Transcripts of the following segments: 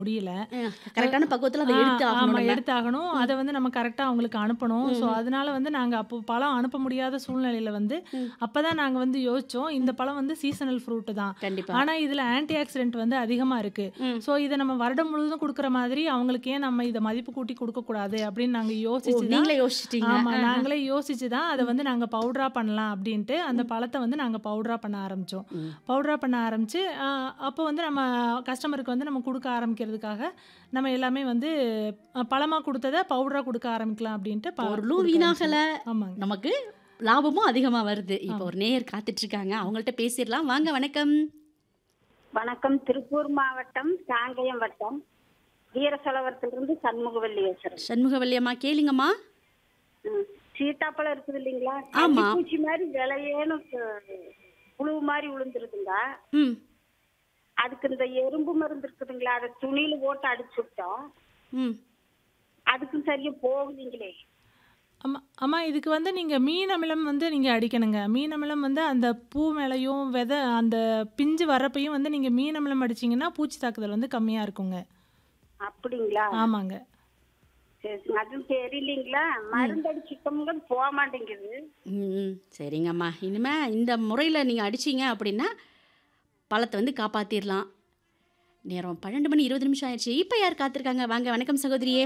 முடியல. கரெக்டான பக்குவத்துல அத ஆ, எடுத்து ஆமா ஆகணும் நம்ம. எடுத்தாகணும். ம். அத வந்து நம்ம கரெக்ட்டா அவங்களுக்கு அனுப்பணும். ஸோ, ம்ஹ்ம். அதனால வந்து நாங்க அப்போ பழம் அனுப்ப முடியாத சூழ்நிலையில வந்து, ம். அப்பதான் நாங்க வந்து யோசிச்சோம். இந்த பழம் வந்து சீசனல் ஃப்ரூட் தான். கண்டிப்பா. ஆனா, இதுல ஆன்டி ஆக்சிடென்ட் வந்து அதிகமா இருக்கு. ம். ஸோ, இத நம்ம வருடம் முழுவதும் குடுக்குற மாதிரி அவங்களுக்கு ஏன் நம்ம இத மதிப்பு கூட்டி குடுக்கக்கூடாது அப்படின்னு நாங்க ஓ! யோசிச்சு தான் நீங்களே யோசிச்சிட்டீங்க. ஆமா. ஆஹ. நாங்களே யோசிச்சு தான் அத ம். வந்து நாங்க பவுடரா பண்ணலாம் அப்படின்ட்டு, அந்த ம். பழத்த வந்து நாங்க பவுடரா பண்ண ஆரம்பிச்சோம். ம். பவுடரா பண்ண ஆரம்பிச்சு, அ அப்போ வந்து நம்ம கஸ்டமருக்கு வந்து நம்ம குடுக்க ஆரம்பிக்கிறதுக்காக, நம்ம எல்லாமே வந்து அ பழமா குடுத்தத பவுடரா குடுக்க ஆரம்பிக்கலாம் அப்படின்ட்டு ப பொருளும் குடுக்க வீணாகல. ஆரம்பிச்சோம். ஆமாங்க. நமக்கு லாபமும் அதிகமா வருது. இப்போ ஆமா. ஒரு நேயர் காத்துட்டு இருக்காங்க. அவங்கள்ட்ட பேசிறலாம். வாங்க வணக்கம். வணக்கம் திருப்பூர் மாவட்டம் காங்கயம் வட்டம் வீரசலவரத்திலிருந்து சண்முகவல்லி பேசுறேன் சண்முகவல்லி அம்மா கேளுங்கம்மா. ம். சீத்தாப்பழம் இருக்குது இல்லைங்களா ஆமா. கள்ளிப்பூச்சி மாதிரி விளையேன்னு புழு மாதிரி விழுந்துருதுங்க ம். அதுக்கு இந்த எறும்பு மருந்து இருக்குதுங்களா அதை துணியில போட்டு அடிச்சு விட்டோம் ம். அதுக்கும் சரியா போகுதுங்களே ஆமா ஆமா இதுக்கு வந்து நீங்க மீன் அமிலம் வந்து நீங்க அடிக்கணுங்க. மீன் அமிலம் வந்து அந்த பூ மேலயும், விதை அந்த பிஞ்சு வர்றப்பயும் வந்து நீங்க மீன் அமிலம் அடிச்சீங்கன்னா, பூச்சி தாக்குதல் வந்து கம்மியா இருக்குங்க. அப்படிங்களா ஆமாங்க. சரி சரி. அதுவும் தெரியலீங்களா மருந்து அடிச்சுட்டோம்ங்க போக மாட்டேங்குது ம், ம். சரிங்கம்மா. இனிமே இந்த முறையில நீங்க அடிச்சீங்க அப்படின்னா, பழத்த வந்து காப்பாத்திரலாம். நேரம் 12 மணி 20 நிமிஷம் ஆயிருச்சு. இப்ப யார் காத்திருக்காங்க? வாங்க வணக்கம் சகோதரியே.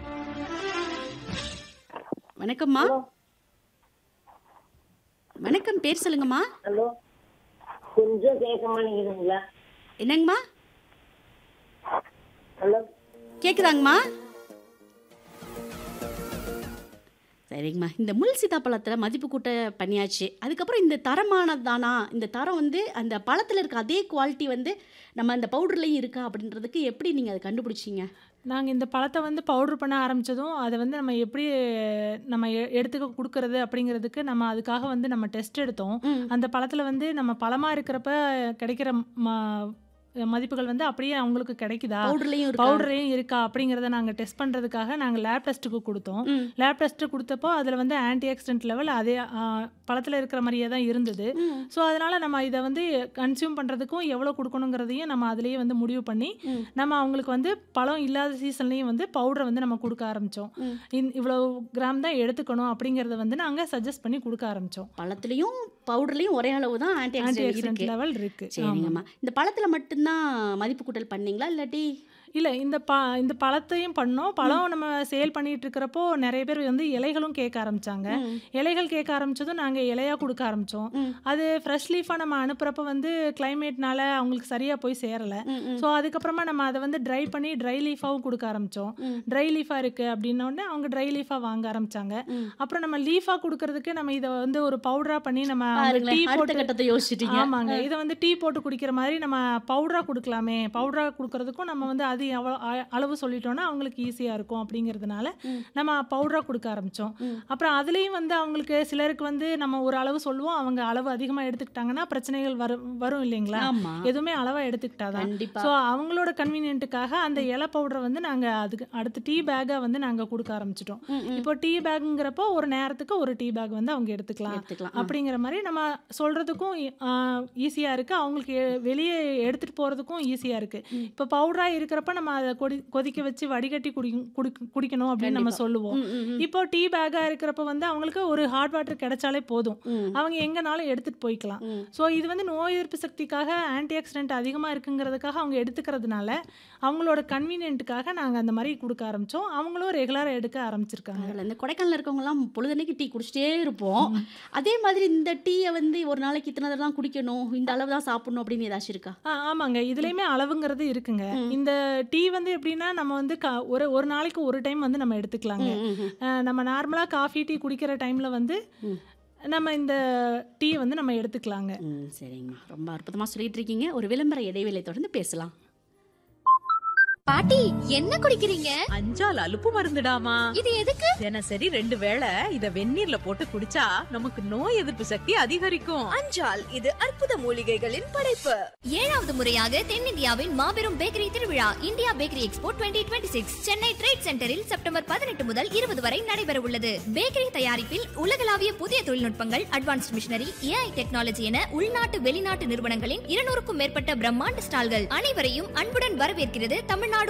வணக்கம்மா. ஹலோ வணக்கம். பேர் சொல்லுங்கம்மா. ஹலோ கொஞ்சம் கேட்க மாட்டேங்குதுங்களா என்னங்கம்மா? ஹலோ கேக்குதாங்கம்மா? சரிங்கம்மா. இந்த முள் சீத்தாப்பழத்துல மதிப்பு கூட்ட பண்ணியாச்சு. அதுக்கப்புறம் இந்த தரமானதானா? இந்த தரம் வந்து அந்த பழத்துல இருக்க அதே குவாலிட்டி வந்து நம்ம அந்த பவுடர்லயும் இருக்கா அப்படின்றதுக்கு எப்படி நீங்க அத கண்டுபிடிச்சீங்க? நாங்க இந்த பழத்த வந்து பவுடர் பண்ண ஆரம்பிச்சதும், அத வந்து நம்ம எப்படி நம்ம எ எடுத்துக்க குடுக்குறது அப்படிங்கிறதுக்கு நம்ம அதுக்காக வந்து நம்ம டெஸ்ட் எடுத்தோம். ம். அந்த பழத்துல வந்து நம்ம பழமா இருக்கிறப்ப கிடைக்கிற ம மதிப்புகள் வந்து அப்படியே அவங்களுக்கு கிடைக்குதா? பவுடர்லயும் இருக்கா? பவுடர்லயும் இருக்கா? அப்படிங்கிறத நாங்க டெஸ்ட் பண்றதுக்காக நாங்க லேப் டெஸ்ட்டுக்கு குடுத்தோம். ம். லேப் டெஸ்ட் குடுத்தப்போ அதுல வந்து ஆன்டி ஆக்சிடென்ட் லெவல் அதே அ பழத்துல இருக்கிற மாரியே தான் இருந்தது. ம். ஸோ, அதனால நம்ம இத வந்து கன்சியூம் பண்றதுக்கும் எவ்வளோ குடுக்கணுங்கிறதையும் நம்ம அதிலேயே வந்து முடிவு பண்ணி, ம். நம்ம அவங்களுக்கு வந்து பழம் இல்லாத சீசன்லயும் வந்து பவுடர வந்து நம்ம குடுக்க ஆரம்பிச்சோம். ம். இந் இவ்வளோ கிராம் தான் எடுத்துக்கணும் அப்படிங்கிறத வந்து நாங்க சஜெஸ்ட் பண்ணி குடுக்க ஆரம்பிச்சோம். பழத்துலயும், பவுடர்லயும் ஒரே அளவு தான் ஆன்டி ஆன்டி ஆக்சிடென்ட் ஆக்சிடென்ட் இருக்கு. லெவல் இருக்கு. ஆமா. சரிங்கம்மா. இந்த பழத்துல மட்டும் தான் மதிப்பு கூட்டல் பண்ணீங்களா? இல்லாட்டி இல்ல இந்த ப இந்த பழத்தையும் பண்ணோம். ம். பழம் நம்ம சேல் பண்ணிட்டு இருக்கிறப்போ நெறைய பேர் வந்து இலைகளும் கேட்க ஆரம்பிச்சாங்க. ம். இலைகள் கேட்க ஆரம்பிச்சதும் நாங்க இலையா குடுக்க ஆரம்பிச்சோம். ம். அது ஃப்ரெஷ் லீஃபா நம்ம அனுப்புறப்ப வந்து கிளைமேட்னால அவங்களுக்கு சரியா போய் சேரல. ம். ம். ஸோ, அதுக்கப்புறமா நம்ம அத வந்து ட்ரை பண்ணி ட்ரை லீஃபாவும் குடுக்க ஆரம்பிச்சோம். ம். ட்ரை லீஃபா இருக்கு அப்படின்னோனே அவங்க ட்ரை லீஃபா வாங்க ஆரம்பிச்சாங்க. ம். அப்புறம் நம்ம லீஃபா குடுக்கறதுக்கு நம்ம இத வந்து ஒரு பவுடரா பண்ணி நம்ம அவங்க டீ பாருங்களேன். அடுத்த போட்டு கட்டத்த யோசிச்சிட்டீங்க. ஆமாங்க. அ. இத வந்து டீ போட்டு குடிக்கிற மாரி நம்ம பவுடரா குடுக்கலாமே! பவுடரா குடுக்கறதுக்கும் நம்ம வந்து அது எவ்வளோ அ அளவு சொல்லிட்டோம்னா அவங்களுக்கு ஈஸியா இருக்கும் அப்படிங்கிறதுனால, ம். நம்ம பவுடரா குடுக்க ஆரம்பிச்சோம். ம். அப்புறம் அதுலயும் வந்து அவங்களுக்கு சிலருக்கு வந்து நம்ம ஒரு அளவு சொல்லுவோம். அவங்க அளவு அதிகமா எடுத்துக்கிட்டாங்கன்னா பிரச்சனைகள் வரும் வரும் இல்லைங்களா? ஆமா. எதுவுமே அளவா எடுத்துக்கிட்டா தான். கண்டிப்பா. ஸோ, அவங்களோட கன்வீனியன்ட்டுக்காக அந்த இலை பவுடர வந்து நாங்க அதுக்கு அடுத்து டீ பேக்கா வந்து நாங்க குடுக்க ஆரம்பிச்சுட்டோம். ம். ம். இப்போ டீ பேக்குங்கிறப்போ ஒரு நேரத்துக்கு ஒரு டீ பேக் வந்து அவங்க எடுத்துக்கலாம். எடுத்துக்கலாம். ஆ. அப்படிங்கிற மாரி நம்ம சொல்றதுக்கும் அ ஈஸியா இருக்கு. அவங்களுக்கு எ வெளிய எடுத்துட்டு போறதுக்கும் ஈஸியா இருக்கு. ம். இப்போ பவுடரா இருக்கிறப்ப நம்ம அத கொடி கொதிக்க வச்சு வடிகட்டி குடி குடிக் குடிக்கணும் அப்படின்னு நம்ம கண்டிப்பா. சொல்லுவோம். ம். ம். ம். இப்போ டீ பேக்கா இருக்கிறப்ப வந்து அவங்களுக்கு ஒரு ஹாட் வாட்டர் கிடைச்சாலே போதும். ம். அவங்க எங்கனாலும் எடுத்துட்டு போய்க்கலாம். ம். ஸோ, இது வந்து நோய் எதிர்ப்பு சக்திக்காக ஆன்டி ஆக்சிடென்ட் அதிகமா இருக்குங்கிறதுக்காக அவங்க எடுத்துக்கிறதுனால, அவங்களோட கன்வீனியன்ட்டுக்காக நாங்க அந்த மாரி குடுக்க ஆரம்பிச்சோம். அவங்களும் ரெகுலரா எடுக்க ஆரம்பிச்சிருக்காங்க. பரவால்ல. இந்த கொடைக்கானல்ல இருக்கவங்கலாம் பொழுதன்னைக்கு டீ குடிச்சிட்டே இருப்போம். ம். அதே மாதிரி இந்த டீய வந்து ஒரு நாளைக்கு இத்தனை தடவ தான் குடிக்கணும். இந்த அளவு தான் சாப்பிடணும் அப்படின்னு ஏதாச்சும் இருக்கா? ஆ ஆமாங்க. இதுலயுமே அளவுங்கிறது இருக்குங்க. ம். இந்த டீ வந்து எப்படின்னா, நம்ம வந்து க ஒரு ஒரு நாளைக்கு ஒரு டைம் வந்து நம்ம எடுத்துக்கலாங்க. ம். ம். ம். அ நம்ம நார்மலா காஃபி, டீ குடிக்கிற டைம்ல வந்து ம். நம்ம இந்த டீ வந்து நம்ம எடுத்துக்கலாங்க. ம். சரிங்கம்மா. ரொம்ப அற்புதமா சொல்லிட்டு இருக்கீங்க. ஒரு விளம்பர இடைவேளை தொடர்ந்து பேசலாம். பாட்டி என்ன குடிக்கிறீங்க அஞ்சால் அலுப்பு மருந்துடாமா இது எதுக்கு தினசரி ரெண்டு வேளை இத வெந்நீர்ல போட்டு குடிச்சா நமக்கு நோய் எதிர்ப்பு சக்தி அதிகரிக்கும் அஞ்சால் இது அற்புத மூலிகைகளின் படைப்பு ஏழாவது முறையாக தென்னிந்தியாவின் மாபெரும் பேக்கரி திருவிழா India bakery expo 2026 Chennai trade சென்டரில் செப்டம்பர் பதினெட்டு முதல் இருபது வரை நடைபெற உள்ளது பேக்கரி தயாரிப்பில் உலகளாவிய புதிய தொழில்நுட்பங்கள் அட்வான்ஸ்ட் மிஷினரி ஏஐ டெக்னாலஜி என உள்நாட்டு வெளிநாட்டு நிறுவனங்களின் இருநூறுக்கும் மேற்பட்ட பிரம்மாண்ட ஸ்டால்கள் அனைவரையும் அன்புடன் வரவேற்கிறது தமிழ்நாடு